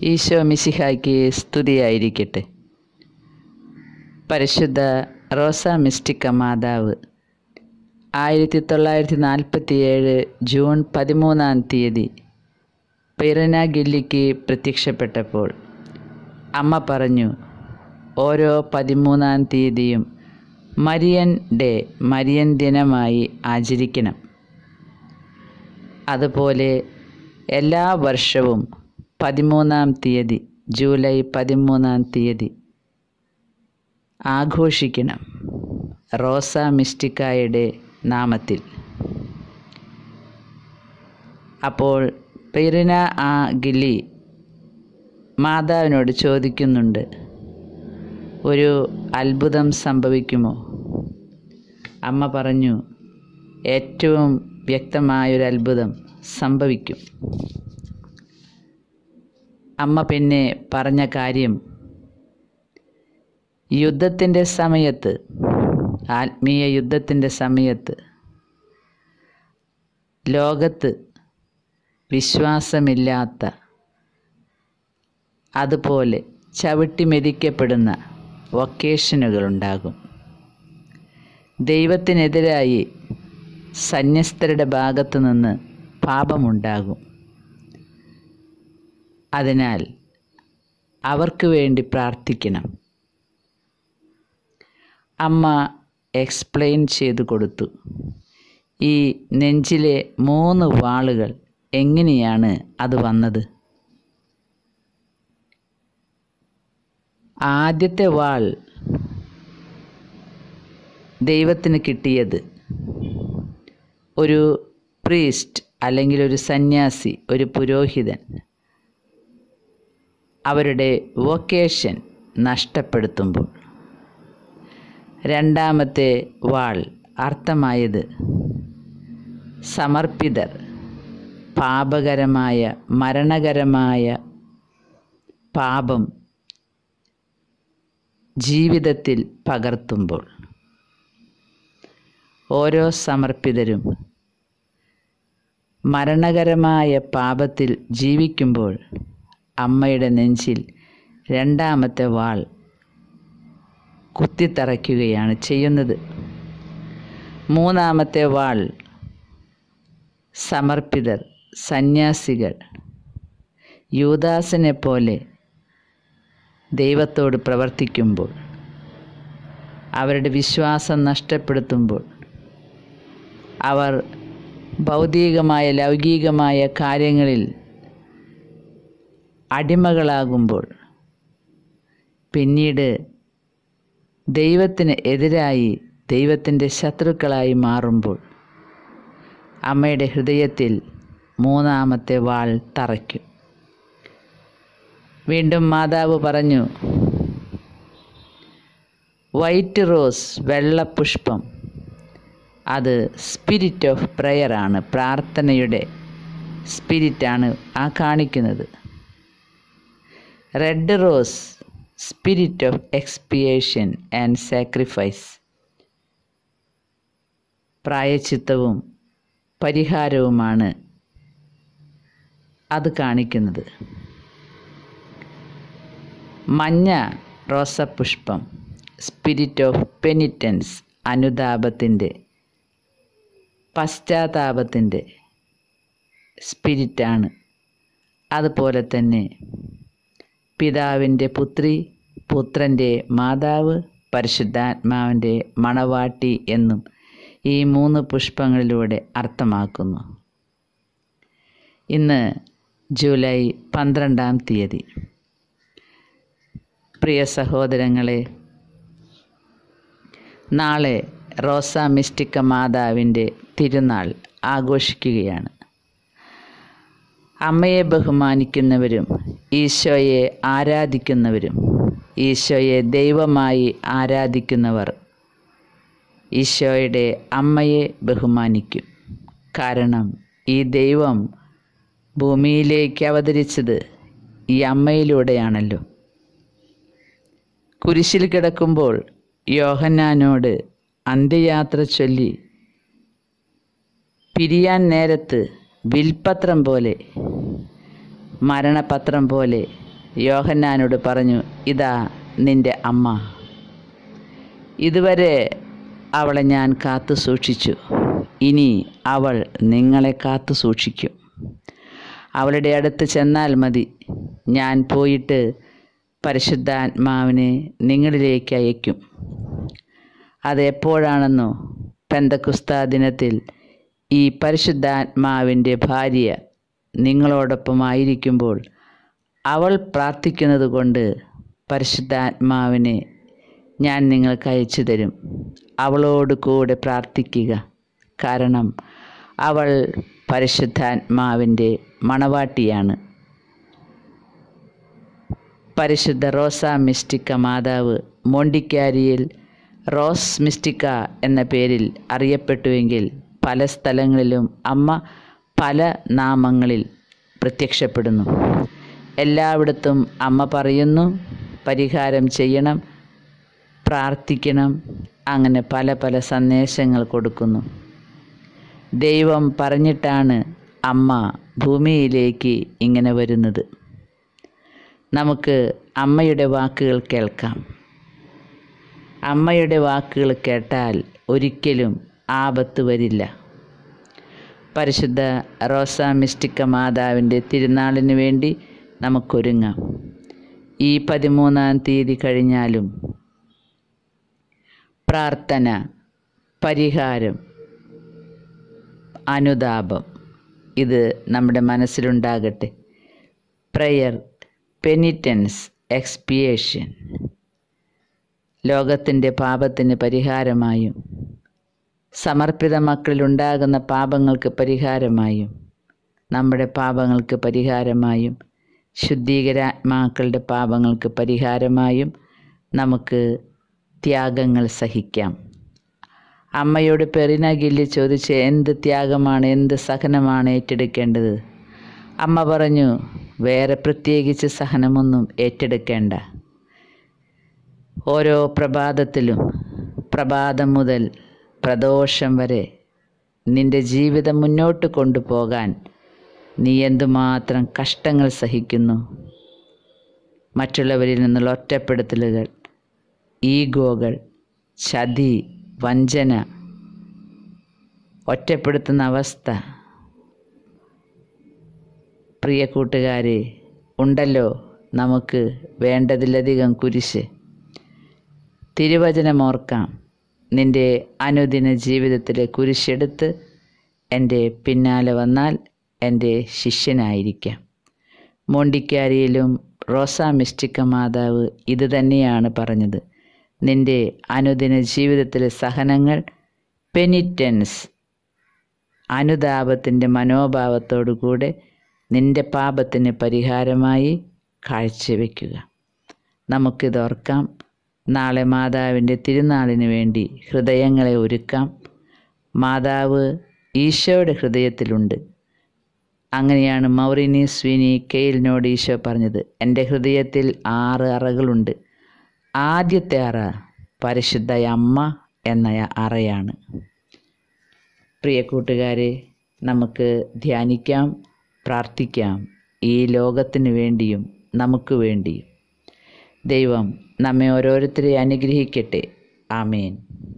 ഈശോ മിശിഹായ്ക്ക് സ്തുതിയായിരിക്കട്ടെ പരിശുദ്ധ റോസ മിസ്റ്റിക്ക മാതാവ് ആയിരത്തി തൊള്ളായിരത്തി നാൽപ്പത്തിയേഴ് ജൂൺ പതിമൂന്നാം തീയതി പിറന ഗില്ലിക്ക് പ്രത്യക്ഷപ്പെട്ടപ്പോൾ അമ്മ പറഞ്ഞു ഓരോ പതിമൂന്നാം തീയതിയും മരിയൻ ഡേ മരിയൻ ദിനമായി ആചരിക്കണം അതുപോലെ എല്ലാ വർഷവും പതിമൂന്നാം തീയതി ജൂലൈ പതിമൂന്നാം തീയതി ആഘോഷിക്കണം റോസ മിസ്റ്റിക്കായുടെ നാമത്തിൽ അപ്പോൾ പെരിന ആ ഗില്ലി മാതാവിനോട് ചോദിക്കുന്നുണ്ട് ഒരു അത്ഭുതം സംഭവിക്കുമോ അമ്മ പറഞ്ഞു ഏറ്റവും വ്യക്തമായൊരു അത്ഭുതം സംഭവിക്കും അമ്മ പിന്നെ പറഞ്ഞ കാര്യം യുദ്ധത്തിൻ്റെ സമയത്ത് ആത്മീയ യുദ്ധത്തിൻ്റെ സമയത്ത് ലോകത്ത് വിശ്വാസമില്ലാത്ത അതുപോലെ ചവിട്ടി മെതിക്കപ്പെടുന്ന വൊക്കേഷനുകളുണ്ടാകും ദൈവത്തിനെതിരായി സന്യസ്തരുടെ ഭാഗത്തു നിന്ന് പാപമുണ്ടാകും അതിനാൽ അവർക്ക് വേണ്ടി പ്രാർത്ഥിക്കണം അമ്മ എക്സ്പ്ലെയിൻ ചെയ്തു കൊടുത്തു ഈ നെഞ്ചിലെ മൂന്ന് വാളുകൾ എങ്ങനെയാണ് അത് വന്നത് ആദ്യത്തെ വാൾ ദൈവത്തിന് കിട്ടിയത് ഒരു പ്രീസ്റ്റ് അല്ലെങ്കിൽ ഒരു സന്യാസി ഒരു പുരോഹിതൻ അവരുടെ വൊക്കേഷൻ നഷ്ടപ്പെടുത്തുമ്പോൾ രണ്ടാമത്തെ വാൾ അർത്ഥമായത് സമർപ്പിതർ പാപകരമായ മരണകരമായ പാപം ജീവിതത്തിൽ പകർത്തുമ്പോൾ ഓരോ സമർപ്പിതരും മരണകരമായ പാപത്തിൽ ജീവിക്കുമ്പോൾ അമ്മയുടെ നെഞ്ചിൽ രണ്ടാമത്തെ വാൾ കുത്തിത്തറയ്ക്കുകയാണ് ചെയ്യുന്നത് മൂന്നാമത്തെ വാൾ സമർപ്പിതർ സന്യാസികൾ യൂദാസിനെ പോലെ ദൈവത്തോട് പ്രവർത്തിക്കുമ്പോൾ അവരുടെ വിശ്വാസം നഷ്ടപ്പെടുത്തുമ്പോൾ അവർ ഭൗതികമായ ലൗകികമായ കാര്യങ്ങളിൽ അടിമകളാകുമ്പോൾ പിന്നീട് ദൈവത്തിന് എതിരായി ദൈവത്തിൻ്റെ ശത്രുക്കളായി മാറുമ്പോൾ അമ്മയുടെ ഹൃദയത്തിൽ മൂന്നാമത്തെ വാൾ തറയ്ക്കും വീണ്ടും മാതാവ് പറഞ്ഞു വൈറ്റ് റോസ് വെള്ളപുഷ്പം അത് സ്പിരിറ്റ് ഓഫ് പ്രെയറാണ് പ്രാർത്ഥനയുടെ സ്പിരിറ്റാണ് ആ കാണിക്കുന്നത് red rose spirit of expiation and sacrifice പ്രായച്ചിത്തവും പരിഹാരവുമാണ് അത് കാണിക്കുന്നത് മഞ്ഞ റോസപുഷ്പം സ്പിരിറ്റ് ഓഫ് പെനിറ്റൻസ് അനുതാപത്തിൻ്റെ പശ്ചാത്താപത്തിൻ്റെ സ്പിരിറ്റാണ് അതുപോലെ തന്നെ പിതാവിൻ്റെ പുത്രി പുത്രൻ്റെ മാതാവ് പരിശുദ്ധാത്മാവിൻ്റെ മണവാട്ടി എന്നും ഈ മൂന്ന് പുഷ്പങ്ങളിലൂടെ അർത്ഥമാക്കുന്നു ഇന്ന് ജൂലൈ പന്ത്രണ്ടാം തീയതി പ്രിയ സഹോദരങ്ങളെ നാളെ റോസ മിസ്റ്റിക്ക മാതാവിൻ്റെ തിരുനാൾ ആഘോഷിക്കുകയാണ് അമ്മയെ ബഹുമാനിക്കുന്നവരും ഈശോയെ ആരാധിക്കുന്നവരും ഈശോയെ ദൈവമായി ആരാധിക്കുന്നവർ ഈശോയുടെ അമ്മയെ ബഹുമാനിക്കും കാരണം ഈ ദൈവം ഭൂമിയിലേക്ക് അവതരിച്ചത് ഈ അമ്മയിലൂടെയാണല്ലോ കുരിശിൽ കിടക്കുമ്പോൾ യോഹന്നാനോട് അന്ത്യയാത്ര ചൊല്ലി പിരിയാൻ നേരത്ത് വിൽപത്രം പോലെ മരണപത്രം പോലെ യോഹന്നാനോട് പറഞ്ഞു ഇതാ നിന്റെ അമ്മ ഇതുവരെ അവളെ ഞാൻ കാത്തു സൂക്ഷിച്ചു ഇനി അവൾ നിങ്ങളെ കാത്തു സൂക്ഷിക്കും അവളുടെ അടുത്ത് ചെന്നാൽ മതി ഞാൻ പോയിട്ട് പരിശുദ്ധാത്മാവിനെ നിങ്ങളിലേക്ക് അയക്കും അത് എപ്പോഴാണെന്നോ പെന്തക്കുസ്താ ദിനത്തിൽ ഈ പരിശുദ്ധാത്മാവിൻ്റെ ഭാര്യ നിങ്ങളോടൊപ്പം ആയിരിക്കുമ്പോൾ അവൾ പ്രാർത്ഥിക്കുന്നത് കൊണ്ട് പരിശുദ്ധാത്മാവിനെ ഞാൻ നിങ്ങൾക്ക് അയച്ചു തരും അവളോട് കൂടെ പ്രാർത്ഥിക്കുക കാരണം അവൾ പരിശുദ്ധാത്മാവിൻ്റെ മണവാട്ടിയാണ് പരിശുദ്ധ റോസ മിസ്റ്റിക്ക മാതാവ് മോണ്ടിക്കാരിയിൽ റോസ് മിസ്റ്റിക്ക എന്ന പേരിൽ അറിയപ്പെട്ടുവെങ്കിൽ പല സ്ഥലങ്ങളിലും അമ്മ പല നാമങ്ങളിൽ പ്രത്യക്ഷപ്പെടുന്നു എല്ലായിടത്തും അമ്മ പറയുന്നു പരിഹാരം ചെയ്യണം പ്രാർത്ഥിക്കണം അങ്ങനെ പല പല സന്ദേശങ്ങൾ കൊടുക്കുന്നു ദൈവം പറഞ്ഞിട്ടാണ് അമ്മ ഭൂമിയിലേക്ക് ഇങ്ങനെ വരുന്നത് നമുക്ക് അമ്മയുടെ വാക്കുകൾ കേൾക്കാം അമ്മയുടെ വാക്കുകൾ കേട്ടാൽ ഒരിക്കലും ആപത്ത് വരില്ല പരിശുദ്ധ റോസ മിസ്റ്റിക്ക മാതാവിൻ്റെ തിരുനാളിന് വേണ്ടി നമുക്കൊരുങ്ങാം ഈ പതിമൂന്നാം തീയതി കഴിഞ്ഞാലും പ്രാർത്ഥന പരിഹാരം അനുതാപം ഇത് നമ്മുടെ മനസ്സിലുണ്ടാകട്ടെ പ്രയർ പെനിറ്റൻസ് എക്സ്പിയേഷൻ ലോകത്തിൻ്റെ പാപത്തിന് പരിഹാരമായും സമർപ്പിത മക്കളിലുണ്ടാകുന്ന പാപങ്ങൾക്ക് പരിഹാരമായും നമ്മുടെ പാപങ്ങൾക്ക് പരിഹാരമായും ശുദ്ധീകരാത്മാക്കളുടെ പാപങ്ങൾക്ക് പരിഹാരമായും നമുക്ക് ത്യാഗങ്ങൾ സഹിക്കാം അമ്മയോട് പെറിന ഗില്ലി ചോദിച്ച് എന്ത് ത്യാഗമാണ് എന്ത് സഹനമാണ് ഏറ്റെടുക്കേണ്ടത് അമ്മ പറഞ്ഞു വേറെ പ്രത്യേകിച്ച് സഹനമൊന്നും ഏറ്റെടുക്കേണ്ട ഓരോ പ്രഭാതത്തിലും പ്രഭാതം മുതൽ പ്രദോഷം വരെ നിന്റെ ജീവിതം മുന്നോട്ട് കൊണ്ടുപോകാൻ നീ എന്തുമാത്രം കഷ്ടങ്ങൾ സഹിക്കുന്നു മറ്റുള്ളവരിൽ നിന്നുള്ള ഒറ്റപ്പെടുത്തലുകൾ ഈഗോകൾ ചതി വഞ്ചന ഒറ്റപ്പെടുത്തുന്ന അവസ്ഥ പ്രിയ കൂട്ടുകാരെ ഉണ്ടല്ലോ നമുക്ക് വേണ്ടതിലധികം കുരിശ് തിരുവചനമോർക്കാം നിന്റെ അനുദിന ജീവിതത്തിലെ കുരിശെടുത്ത് എൻ്റെ പിന്നാലെ വന്നാൽ എൻ്റെ ശിഷ്യനായിരിക്കാം മോണ്ടിക്കാരിയിലും റോസ മിസ്റ്റിക്ക മാതാവ് ഇത് തന്നെയാണ് പറഞ്ഞത് നിന്റെ അനുദിന ജീവിതത്തിലെ സഹനങ്ങൾ പെനിറ്റൻസ് അനുതാപത്തിൻ്റെ മനോഭാവത്തോടുകൂടെ നിന്റെ പാപത്തിന് പരിഹാരമായി കാഴ്ചവെക്കുക നമുക്കിതോർക്കാം നാളെ മാതാവിൻ്റെ തിരുനാളിന് വേണ്ടി ഹൃദയങ്ങളെ ഒരുക്കാം മാതാവ് ഈശോയുടെ ഹൃദയത്തിലുണ്ട് അങ്ങനെയാണ് മൗറിനി സ്വിനി കെയിലിനോട് ഈശോ പറഞ്ഞത് എൻ്റെ ഹൃദയത്തിൽ ആറ് അറകളുണ്ട് ആദ്യത്തെ അറ പരിശുദ്ധ അമ്മ എന്ന അറയാണ് പ്രിയ കൂട്ടുകാരെ നമുക്ക് ധ്യാനിക്കാം പ്രാർത്ഥിക്കാം ഈ ലോകത്തിന് വേണ്ടിയും നമുക്ക് വേണ്ടിയും ദൈവം നമ്മെ ഓരോരുത്തരെ അനുഗ്രഹിക്കട്ടെ ആമേൻ